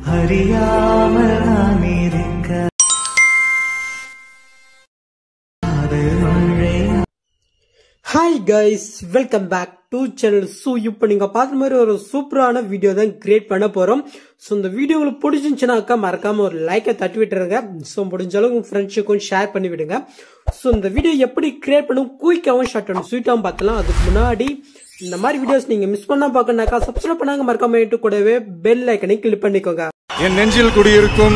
அறியாமல் நான் இருக்க அது மழை hi guys welcome back to channel so இப்போ நீங்கள் பார்த்த மாதிரி ஒரு சூப்பரான வீடியோ தான் கிரியேட் பண்ண போகிறோம் ஸோ இந்த வீடியோ உங்களுக்கு பிடிச்சிருந்துச்சுனாக்கா மறக்காம ஒரு லைக்கை தட்டி விட்டுருங்க ஸோ முடிஞ்ச அளவுக்கு உங்கள் ஃப்ரெண்ட்ஸுக்கும் ஷேர் பண்ணி விடுங்க ஸோ இந்த வீடியோ எப்படி கிரியேட் பண்ணும் குயிக்காகவும் ஷார்ட் அண்ட் ஸ்வீட்டாகவும் பார்த்தலாம் அதுக்கு முன்னாடி இந்த மாதிரி வீடியோஸ் நீங்கள் மிஸ் பண்ணா பார்க்கணாக்கா சப்ஸ்கிரைப் பண்ணாங்க மறக்காம இட்டு கூடவே பெல் ஐக்கனை கிளிக் பண்ணிக்கோங்க என் நெஞ்சில் குடியிருக்கும்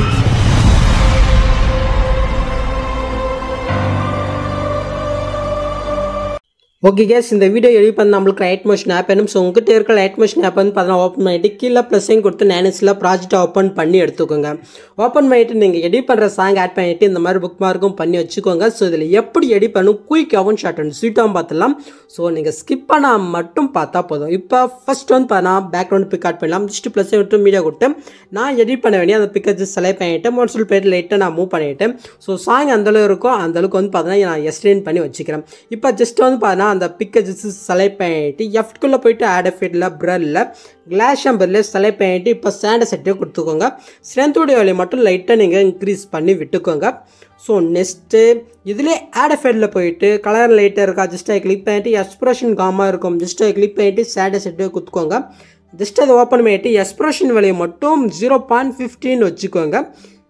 ஓகே கேஸ் இந்த வீடியோ எடிட் பண்ண நம்மளுக்கு லைட் மோஷன் ஆப் வேணும் ஸோ உங்ககிட்ட இருக்க லைட் மோஷன் ஆப் வந்து பார்த்தீங்கன்னா ஓப்பன் பண்ணிட்டு கீழே ப்ளஸ்ஸையும் கொடுத்து நேனஸில் ப்ராஜெக்ட் ஓப்பன் பண்ணி எடுத்துக்கோங்க ஓப்பன் பண்ணிட்டு நீங்கள் எடிட் பண்ணுற சாங் ஆட் பண்ணிட்டு இந்த மாதிரி புக் மார்க்கும் பண்ணி வச்சுக்கோங்க ஸோ இதில் எப்படி எடிட் பண்ணும் குயிக்காகவும் ஷார்ட் அண்ட் ஸ்வீட்டாகவும் பார்த்துலாம் ஸோ நீங்கள் ஸ்கிப் பண்ணால் மட்டும் பார்த்தா போதும் இப்போ ஃபர்ஸ்ட் வந்து பார்த்தா பேக்ரவுண்ட் பிக் ஆட் பண்ணலாம் ஜஸ்ட் ப்ளஸ் விட்டு மீடியா கொடுத்து நான் எடிட் பண்ண வேண்டிய அந்த பிக்கை ஜஸ்ட் செலக்ட் பண்ணிட்டு மோட்ஸில் போயிட்டு லைட்டாக நான் மூவ் பண்ணிவிட்டு ஸோ சாங் அந்தளவு இருக்கும் அந்தளவுக்கு வந்து பார்த்தீங்கன்னா நான் எஸ்டெயின் பண்ணி வச்சுக்கிறேன் இப்போ ஜஸ்ட் வந்து பார்த்தீங்கன்னா அந்த பிக்கை ஜஸ்ட் செலக்ட் பண்ணிட்டு எஃப்ட்குள்ளே போயிட்டு ஆட் எஃபெக்டில் ப்ரரில் கிளாஸ் நம்பரில் செலக்ட் பண்ணிட்டு இப்போ ஸ்டாண்டை செட்டே கொடுத்துக்கோங்க ஸ்ட்ரென்த்தோடைய வேலையை மட்டும் லைட்டாக நீங்கள் இன்க்ரீஸ் பண்ணி விட்டுக்கோங்க ஸோ நெக்ஸ்ட்டு இதிலே ஆட் எஃபெக்டில் போயிட்டு கலர் லைட்டாக இருக்கா ஜஸ்ட்டாக கிளிக் பண்ணிட்டு எக்ஸ்ப்ரெஷன் காமாக இருக்கும் ஜஸ்ட்டாக கிளிக் பண்ணிட்டு ஸ்டாண்டை செட்டே கொடுத்துக்கோங்க ஜஸ்ட் அதை ஓப்பன் பண்ணிட்டு எக்ஸ்ப்ரெஷன் விலையை மட்டும் ஜீரோ பாயிண்ட் ஃபிஃப்டின் வச்சுக்கோங்க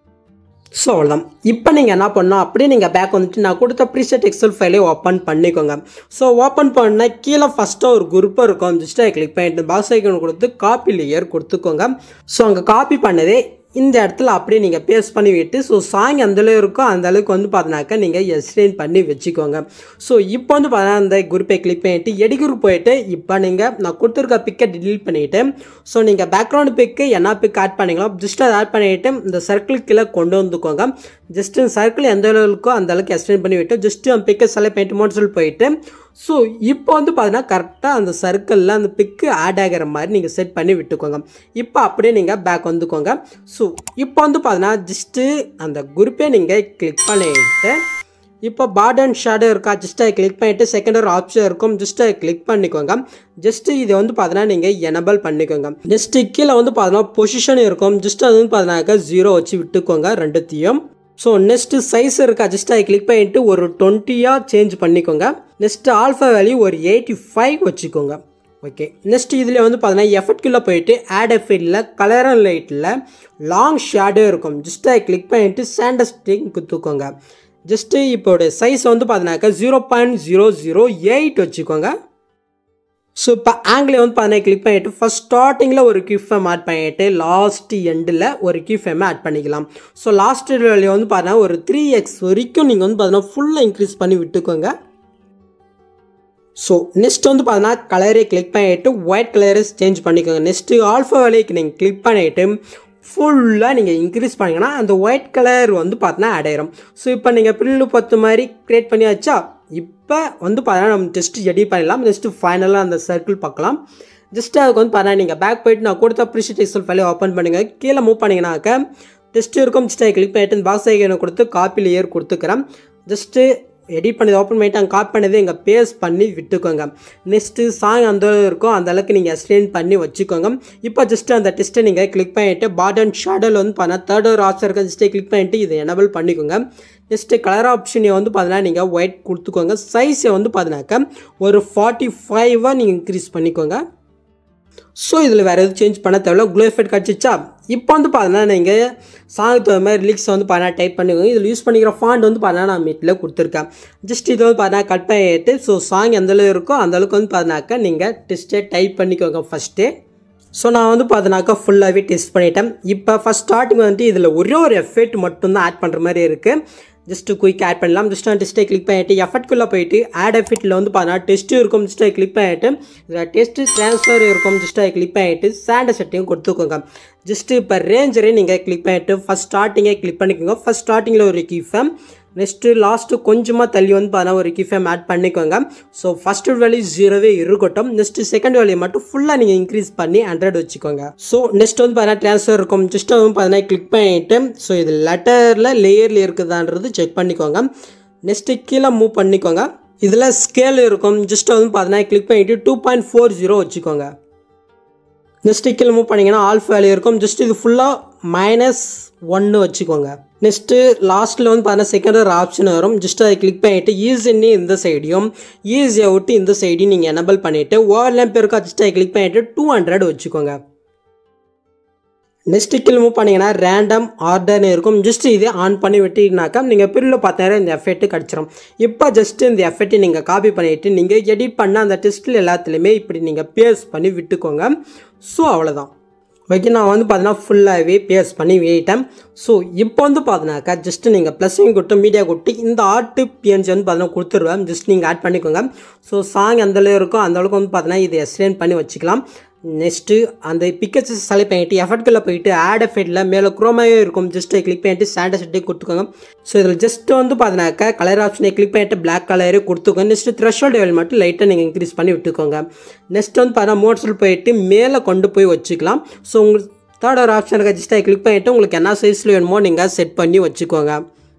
ஸோ அவ்வளோதான் இப்போ நீங்கள் என்ன பண்ணணும் அப்படியே நீங்கள் பேக் வந்துட்டு நான் கொடுத்த ப்ரீசெட் எக்ஸல் ஃபைலே ஓப்பன் பண்ணிக்கோங்க ஸோ ஓப்பன் பண்ணால் கீழே ஃபஸ்ட்டாக ஒரு குரூப்பாக இருக்கும் ஜஸ்ட்டாக கிளிக் பண்ணிட்டு பாக்ஸ் ஐக்கன் கொடுத்து காப்பி லேயர் கொடுத்துக்கோங்க ஸோ அங்கே காப்பி பண்ணதே இந்த இடத்துல அப்படியே நீங்கள் பேஸ்ட் பண்ணி விட்டு ஸோ சாங் அந்தளவு இருக்கோ அந்த அளவுக்கு வந்து பார்த்தீங்கன்னாக்கா நீங்கள் எக்ஸ்டெயின் பண்ணி வச்சுக்கோங்க ஸோ இப்போ வந்து பார்த்தீங்கன்னா அந்த குரூப்பை கிளிக் பண்ணிட்டு எடி குரூப் போயிட்டு இப்போ நீங்கள் நான் கொடுத்துருக்க பிக்கை டிலீட் பண்ணிவிட்டு ஸோ நீங்கள் பேக்ரவுண்ட் பிக்கு என்ன பிக் ஆட் பண்ணீங்களோ ஜஸ்ட் அதை ஆட் பண்ணிவிட்டு இந்த சர்க்கிள் கீழே கொண்டு வந்துக்கோங்க ஜஸ்ட் சர்க்கிள் எந்த அளவுக்கோ அந்த அளவுக்கு எக்ஸ்டெண்ட் பண்ணி விட்டு ஜஸ்ட் அந்த பிக்கை செலக்ட் பண்ணிட்டு மோட்ஸில் போயிட்டு ஸோ இப்போ வந்து பார்த்தீங்கன்னா கரெக்டாக அந்த சர்க்கிளில் அந்த பிக்கு ஆட் ஆகிற மாதிரி நீங்கள் செட் பண்ணி விட்டுக்கோங்க இப்போ அப்படியே நீங்கள் பேக் வந்துக்கோங்க ஸோ இப்போ வந்து பார்த்தீங்கன்னா ஜஸ்ட்டு அந்த குரூப்பே நீங்கள் கிளிக் பண்ணிவிட்டு இப்போ பார்டன் ஷேடோ இருக்கா ஜஸ்ட் அதை கிளிக் பண்ணிவிட்டு செகண்ட் ஒரு ஆப்ஷன் இருக்கும் ஜஸ்ட் அதை கிளிக் பண்ணிக்கோங்க ஜஸ்ட் இதை வந்து பார்த்தீங்கன்னா நீங்கள் எனபிள் பண்ணிக்கோங்க நெக்ஸ்ட்டு கீழே வந்து பார்த்தீங்கன்னா பொசிஷன் இருக்கும் ஜஸ்ட் அது வந்து பார்த்தீங்கன்னாக்கா ஜீரோ வச்சு விட்டுக்கோங்க ரெண்டுத்தையும் ஸோ நெக்ஸ்ட்டு சைஸ் இருக்கா ஜஸ்ட் அதை கிளிக் பண்ணிவிட்டு ஒரு டுவெண்ட்டியாக சேஞ்ச் பண்ணிக்கோங்க நெக்ஸ்ட்டு ஆல்ஃபா வேல்யூ ஒரு எயிட்டி ஃபைவ் வச்சுக்கோங்க ஓகே நெக்ஸ்ட் இதில் வந்து பார்த்தீங்கன்னா எஃபெக்ட்குள்ளே போயிட்டு ஆட் எஃபெக்டில் கலர் அண்ட் லைட்டில் லாங் ஷேடோ இருக்கும் ஜஸ்ட் அதை கிளிக் பண்ணிவிட்டு சாண்டஸ்டிங் குத்துக்கோங்க ஜஸ்ட்டு இப்போட சைஸ் வந்து பார்த்தீங்கன்னாக்கா zero point zero zero eight வச்சுக்கோங்க ஸோ இப்போ ஆங்கிளை வந்து பார்த்தீங்கன்னா கிளிக் பண்ணிவிட்டு ஃபஸ்ட் ஸ்டார்டிங்கில் ஒரு கிஃபேம் ஆட் பண்ணிவிட்டு லாஸ்ட் எண்டில் ஒரு கிஃபேமை ஆட் பண்ணிக்கலாம் ஸோ லாஸ்ட் வேலையை வந்து பார்த்தீங்கன்னா ஒரு த்ரீ எக்ஸ் வரைக்கும் நீங்கள் வந்து பார்த்தீங்கன்னா ஃபுல்லாக இன்க்ரீஸ் பண்ணி விட்டுக்கோங்க ஸோ நெக்ஸ்ட் வந்து பார்த்தீங்கன்னா கலரே கிளிக் பண்ணிவிட்டு ஒயிட் கலரை சேஞ்ச் பண்ணிக்கோங்க நெக்ஸ்ட்டு ஆல்ஃபா வேலைக்கு நீங்கள் கிளிக் பண்ணிவிட்டு ஃபுல்லாக நீங்கள் இன்க்ரீஸ் பண்ணிங்கன்னா அந்த ஒயிட் கலர் வந்து பார்த்தீங்கன்னா ஆட் ஆயிரும் ஸோ இப்போ நீங்கள் பில்லு பத்து மாதிரி க்ரியேட் பண்ணியாச்சா இப்போ வந்து பார்த்தீங்கன்னா நம்ம டெஸ்ட்டு எடிட் பண்ணலாம் நெக்ஸ்ட்டு ஃபைனலாக அந்த சர்க்கிள் பார்க்கலாம் ஜஸ்ட்டு அதுக்கு வந்து பார்த்தீங்கன்னா நீங்கள் பேக் போயிட்டு நான் கொடுத்த ப்ரிஷிட் எக்ஸல் ஃபைலை ஓப்பன் பண்ணுங்கள் கீழே மூவ் பண்ணிங்கனாக்க டெஸ்ட் இருக்கும் ஜஸ்ட் கிளிக் பண்ணிட்டு பாக்ஸ் ஐக்கனை கொடுத்து காப்பி லேயர் கொடுத்துக்கிறேன் ஜஸ்ட்டு எடிட் பண்ணி ஓப்பன் பண்ணிட்டு அங்கே காப்பி பண்ணது எங்கள் பேஸ்ட் பண்ணி விட்டுக்கோங்க நெக்ஸ்ட்டு சாங் அந்த இருக்கும் அந்த அளவுக்கு நீங்கள் எக்ஸ்பிளைன் பண்ணி வச்சுக்கோங்க இப்போ ஜஸ்ட் அந்த டெஸ்ட்டை நீங்கள் கிளிக் பண்ணிவிட்டு பாட்டன் ஷேடோவில் வந்து பார்த்தா தேர்ட் ஒரு ஆப்ஷன் இருக்க ஜஸ்ட்டே கிளிக் பண்ணிவிட்டு இதை எனபிள் பண்ணிக்கோங்க நெக்ஸ்ட்டு கலர் ஆப்ஷனை வந்து பார்த்தீங்கன்னா நீங்கள் ஒயிட் கொடுத்துக்கோங்க சைஸை வந்து பார்த்தீங்கன்னாக்கா ஒரு ஃபார்ட்டி ஃபைவாக நீங்கள் இன்க்ரீஸ் பண்ணிக்கோங்க ஸோ இதில் வேறு எதுவும் சேஞ்ச் பண்ண தேவையில்ல க்ளோ எஃபெக்ட் கிடச்சிச்சா இப்போ வந்து பார்த்தீங்கன்னா நீங்கள் சாங்க்கு தகுந்த மாதிரி லிரிக்ஸ் வந்து பார்த்தீங்கன்னா டைப் பண்ணிக்கோங்க இதில் யூஸ் பண்ணிக்கிற ஃபாண்ட் வந்து பார்த்தீங்கன்னா நான் மீட்டில் கொடுத்துருக்கேன் ஜஸ்ட் இதை வந்து பார்த்தீங்கன்னா கட் பண்ணிட்டு ஸோ சாங் எந்த அளவு இருக்கோ அந்த அளவுக்கு வந்து பார்த்தீங்கன்னாக்கா நீங்கள் டெஸ்ட்டே டைப் பண்ணிக்கோங்க ஃபஸ்ட்டே ஸோ நான் வந்து பார்த்தீங்கன்னாக்கா ஃபுல்லாகவே டெஸ்ட் பண்ணிட்டேன் இப்போ ஃபஸ்ட் ஸ்டார்டிங் வந்துட்டு இதில் ஒரே ஒரு எஃபெக்ட் மட்டும்தான் ஆட் பண்ணுற மாதிரி இருக்குது ஜஸ்ட்டு குயிக் ஆட் பண்ணலாம் ஜஸ்ட் நான் டெஸ்ட்டை கிளிக் பண்ணிவிட்டு எஃபெக்ட்குள்ளே போயிட்டு ஆட் எஃபெக்ட்டில் வந்து பார்த்தீங்கன்னா டெஸ்ட்டு இருக்கும் ஜஸ்ட்டை கிளிக் பண்ணிவிட்டு இதில் டெஸ்ட்டு ட்ரான்ஸ்ஃபர் இருக்கும் ஜஸ்ட்டை கிளிக் பண்ணிவிட்டு சாண்டை செட்டையும் கொடுத்துக்கோங்க ஜஸ்ட்டு இப்போ ரேஞ்சரே நீங்கள் கிளிக் பண்ணிவிட்டு ஃபஸ்ட் ஸ்டார்டிங்கே கிளிக் பண்ணிக்கோங்க ஃபஸ்ட் ஸ்டார்டிங்கில் ஒரு கீஃபேம் நெக்ஸ்ட்டு லாஸ்ட்டு கொஞ்சமாக தள்ளி வந்து பார்த்தீங்கன்னா ஒரு கிஃபேம் ஆட் பண்ணிக்கோங்க ஸோ ஃபஸ்ட்டு வேல்யூ ஜீரோவே இருக்கட்டும் நெக்ஸ்ட்டு செகண்ட் வேல்யூ மட்டும் ஃபுல்லாக நீங்கள் இன்க்ரீஸ் பண்ணி ஹண்ட்ரட் வச்சுக்கோங்க ஸோ நெக்ஸ்ட் வந்து பார்த்தீங்கன்னா ட்ரான்ஸ்ஃபர் இருக்கும் ஜஸ்ட் வந்து பார்த்தீங்கன்னா கிளிக் பண்ணிவிட்டு ஸோ இது லெட்டரில் லேயரில் இருக்குதான்றது செக் பண்ணிக்கோங்க நெக்ஸ்ட்டு கீழே மூவ் பண்ணிக்கோங்க இதில் ஸ்கேல் இருக்கும் ஜஸ்ட் வந்து பார்த்தீங்கன்னா கிளிக் பண்ணிவிட்டு டூ பாயிண்ட் ஃபோர் ஜீரோ வச்சுக்கோங்க நெக்ஸ்ட் கீழே மூவ் பண்ணிங்கன்னா ஆல்ஃப் வேல்யூ இருக்கும் ஜஸ்ட் இது ஃபுல்லாக மைனஸ் ஒன்று வச்சுக்கோங்க நெக்ஸ்ட்டு லாஸ்ட்டில் வந்து பார்த்தீங்கன்னா செகண்ட் ஒரு ஆப்ஷன் வரும் ஜஸ்ட் அதை கிளிக் பண்ணிவிட்டு ஈஸின்னு இந்த சைடையும் ஈஸியாக விட்டு இந்த சைடையும் நீங்கள் எனபிள் பண்ணிவிட்டு ஓவர்லேம் பேருக்கா ஜஸ்ட் அதை கிளிக் பண்ணிவிட்டு டூ ஹண்ட்ரட் வச்சுக்கோங்க நெக்ஸ்ட் கீழ் மூவ் பண்ணிங்கன்னா ரேண்டம் ஆர்டர்னு இருக்கும் ஜஸ்ட் இதே ஆன் பண்ணி விட்டீங்கனாக்கா நீங்கள் பிரில் பார்த்தீங்கன்னா இந்த எஃபெக்ட் கிடச்சிரும் இப்போ ஜஸ்ட் இந்த எஃபெக்ட்டை நீங்கள் காப்பி பண்ணிவிட்டு நீங்கள் எடிட் பண்ண அந்த டெஸ்ட்டில் எல்லாத்துலேயுமே இப்படி நீங்கள் பேஸ் பண்ணி விட்டுக்கோங்க ஸோ அவ்வளோதான் ஓகே நான் வந்து பார்த்தீங்கன்னா ஃபுல்லாகவே பேஸ் பண்ணி விட்டேன் ஸோ இப்போ வந்து பார்த்தீங்கன்னாக்கா ஜஸ்ட் நீங்கள் ப்ளஸ்ஸையும் கொடுத்து மீடியா கொடுத்து இந்த ஆர்ட்டு பிஎன்சி வந்து பார்த்தீங்கன்னா கொடுத்துருவேன் ஜஸ்ட் நீங்கள் ஆட் பண்ணிக்கோங்க ஸோ சாங் எந்த அளவு இருக்கோ அந்த அளவுக்கு வந்து பார்த்தீங்கன்னா இதை எக்ஸ்பிளைன் பண்ணி வச்சுக்கலாம் நெக்ஸ்ட்டு அந்த பிக்சர்ஸ் செலக்ட் பண்ணிட்டு எஃபர்ட்குள்ளே போயிட்டு ஆட் எஃபெக்டில் மேலே குரோமாவே இருக்கும் ஜஸ்ட் கிளிக் பண்ணிட்டு சாண்டை செட்டே கொடுத்துக்கோங்க ஸோ இதில் ஜஸ்ட் வந்து பார்த்தீங்கன்னாக்கா கலர் ஆப்ஷனை கிளிக் பண்ணிட்டு பிளாக் கலரே கொடுத்துக்கோங்க நெக்ஸ்ட் த்ரெஷோல்ட் லெவல் மட்டும் லைட்டாக நீங்கள் இன்க்ரீஸ் பண்ணி விட்டுக்கோங்க நெக்ஸ்ட் வந்து பார்த்தீங்கன்னா மோட்ஸில் போயிட்டு மேலே கொண்டு போய் வச்சுக்கலாம் ஸோ உங்களுக்கு தேர்ட் ஒரு ஆப்ஷனுக்கு ஜஸ்ட்டாக கிளிக் பண்ணிவிட்டு உங்களுக்கு என்ன சைஸில் வேணுமோ நீங்கள் செட் பண்ணி வச்சுக்கோங்க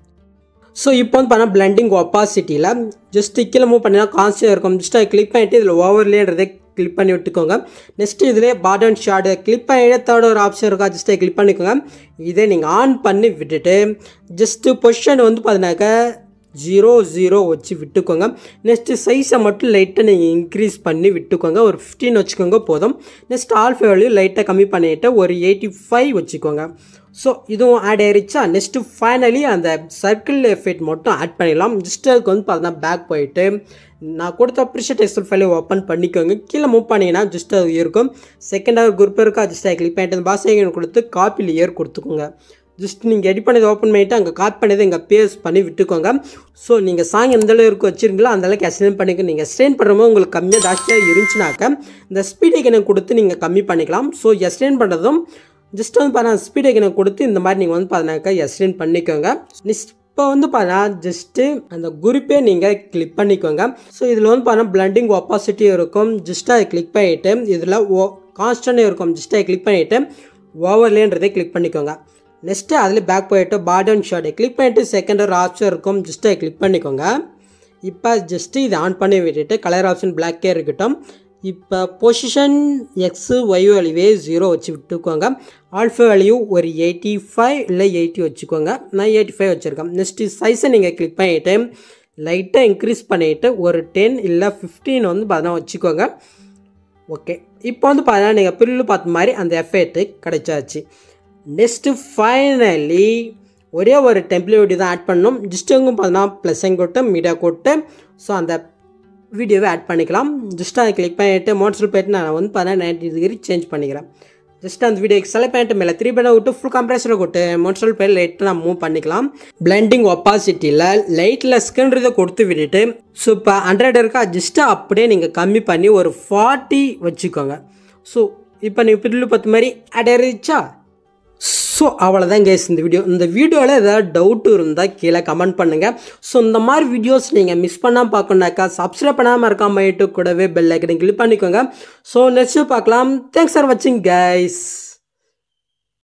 ஸோ இப்போ வந்து பார்த்தா பிளண்டிங் ஒப்பாசிட்டியில் ஜஸ்ட் கீழே மூவ் பண்ணினா கான்ஸ்டாக இருக்கும் ஜஸ்ட் அதை கிளிக் பண்ணிட்டு இதில் ஓவர்லேன்றதை கிளிக் பண்ணி விட்டுக்கோங்க நெக்ஸ்ட் இதிலே பாட்டன் ஷார்டு கிளிக் பண்ணிட்டு தேர்ட் ஒரு ஆப்ஷன் இருக்கா ஜஸ்ட் கிளிக் பண்ணிக்கோங்க இதை நீங்கள் ஆன் பண்ணி விட்டுட்டு ஜஸ்ட்டு பொசிஷன் வந்து பார்த்தீங்கன்னாக்கா ஜீரோ ஜீரோ வச்சு விட்டுக்கோங்க நெக்ஸ்ட்டு சைஸை மட்டும் லைட்டாக நீங்கள் இன்க்ரீஸ் பண்ணி விட்டுக்கோங்க ஒரு ஃபிஃப்டீன் வச்சுக்கோங்க போதும் நெக்ஸ்ட் ஆல்ஃபா வேல்யூ லைட்டாக கம்மி பண்ணிவிட்டு ஒரு எயிட்டி ஃபைவ் வச்சுக்கோங்க ஸோ இதுவும் ஆட் ஆயிருச்சா நெக்ஸ்ட்டு ஃபைனலி அந்த சர்க்கிள் எஃபெக்ட் மட்டும் ஆட் பண்ணிடலாம் ஜஸ்ட் அதுக்கு வந்து பார்த்தீங்கன்னா பேக் போயிட்டு நான் கொடுத்த ப்ரிஷட் எக்ஸல் ஃபைலை ஓப்பன் பண்ணிக்கோங்க கீழே மூவ் பண்ணிங்கன்னா ஜஸ்ட் அது இருக்கும் செகண்டாக குரூப் இருக்கா ஜஸ்ட் கிளிக் பண்ணிட்டு பாசைகன் கொடுத்து காப்பியில் ஏர் கொடுத்துக்கோங்க ஜஸ்ட் நீங்கள் எடிட் பண்ணதை ஓப்பன் பண்ணிவிட்டு அங்கே காப்பி பண்ணதை இங்கே பேஸ் பண்ணி விட்டுக்கோங்க ஸோ நீங்கள் சாங் எந்த அளவுக்கு வச்சுருங்களோ அந்த அளவுக்கு எக்ஸ்டெண்ட் பண்ணிக்க நீங்கள் எக்ஸ்டெண்ட் பண்ணும்போது உங்களுக்கு கம்மியாக ஜாஸ்தியாக இருந்துச்சுனாக்கா இந்த ஸ்பீடை எனக்கு கொடுத்து நீங்கள் கம்மி பண்ணிக்கலாம் ஸோ எக்ஸ்டெண்ட் பண்ணுறதும் ஜஸ்ட் வந்து பார்த்தா ஸ்பீடை எனக்கு கொடுத்து இந்த மாதிரி நீங்கள் வந்து பார்த்தினாக்கா எக்ஸ்டெண்ட் பண்ணிக்கோங்க நெக்ஸ்ட் இப்போ வந்து பார்த்தா ஜஸ்ட்டு அந்த குரூப்பே நீங்கள் கிளிக் பண்ணிக்கோங்க ஸோ இதில் வந்து பார்த்தா பிளண்டிங் ஒப்பாசிட்டி இருக்கும் ஜஸ்ட் அதை கிளிக் பண்ணிவிட்டு இதில் ஓ கான்ஸ்டன்ட் இருக்கும் ஜஸ்ட் அதை கிளிக் பண்ணிவிட்டு ஓவர்லேன்றதை கிளிக் பண்ணிக்கோங்க நெக்ஸ்ட்டு அதில் பேக் போயிட்டு பாட்டன் ஷார்ட்டை கிளிக் பண்ணிவிட்டு செகண்ட் ஒரு ஆப்ஷன் இருக்கும் ஜஸ்ட் அதை கிளிக் பண்ணிக்கோங்க இப்போ ஜஸ்ட்டு இதை ஆன் பண்ணி விட்டுட்டு கலர் ஆப்ஷன் பிளாக்கே இருக்கட்டும் இப்போ பொசிஷன் எக்ஸு ஒய் வேல்யூவே ஜீரோ வச்சு விட்டுக்கோங்க ஆல்ஃபா வேல்யூ ஒரு எயிட்டி ஃபைவ் இல்லை எயிட்டி வச்சுக்கோங்க நான் எயிட்டி ஃபைவ் வச்சுருக்கேன் நெக்ஸ்ட்டு சைஸை நீங்கள் கிளிக் பண்ணிவிட்டு லைட்டாக இன்க்ரீஸ் பண்ணிவிட்டு ஒரு டென் இல்லை ஃபிஃப்டீன் வந்து பார்த்தீங்கன்னா வச்சுக்கோங்க ஓகே இப்போ வந்து பார்த்தீங்கன்னா நீங்கள் பில்லு பார்த்த மாதிரி அந்த எஃபெக்ட்டு கிடைச்சாச்சு நெக்ஸ்ட்டு ஃபைனலி ஒரே ஒரு டெம்ப்ளேட் தான் ஆட் பண்ணணும் ஜஸ்ட்டுங்கும் பார்த்தீங்கன்னா ப்ளஸ்ஸையும் கொட்டு மீடியா கொட்டு ஸோ அந்த வீடியோவை ஆட் பண்ணிக்கலாம் ஜஸ்ட் அதை கிளிக் பண்ணிவிட்டு மோட்ஸில் போயிட்டு நான் வந்து பார்த்தீங்கன்னா நைன்டி டிகிரி சேஞ்ச் பண்ணிக்கிறேன் ஜஸ்ட் அந்த வீடியோக்கு செலக்ட் பண்ணிட்டு மேலே த்ரீ பண்ண விட்டு ஃபுல் கம்ப்ரஸரில் விட்டு மோட்ஸில் போய் லைட்டாக நான் மூவ் பண்ணிக்கலாம் பிளண்டிங் ஒப்பாசிட்டியில் லைட்டில் ஸ்கின்றதை கொடுத்து விட்டுட்டு ஸோ இப்போ ஹண்ட்ரட் இருக்கா ஜஸ்ட்டு அப்படியே நீங்கள் கம்மி பண்ணி ஒரு ஃபார்ட்டி வச்சுக்கோங்க ஸோ இப்போ நீங்கள் பில்லு பத்து மாதிரி ஆட் ஆயிருச்சா ஸோ அவ்வளோதான் கேஸ் இந்த வீடியோ இந்த வீடியோவில் ஏதாவது டவுட் இருந்தால் கீழே கமெண்ட் பண்ணுங்கள் ஸோ இந்த மாதிரி வீடியோஸ் நீங்கள் மிஸ் பண்ணாமல் பார்க்கணுனாக்கா சப்ஸ்கிரைப் பண்ணாமல் இருக்காம யூடியூப் கூடவே பெல் ஐக்கனை கிளிக் பண்ணிக்கோங்க ஸோ நெக்ஸ்ட்டு பார்க்கலாம் தேங்க்ஸ் ஃபார் வாட்சிங் கைஸ்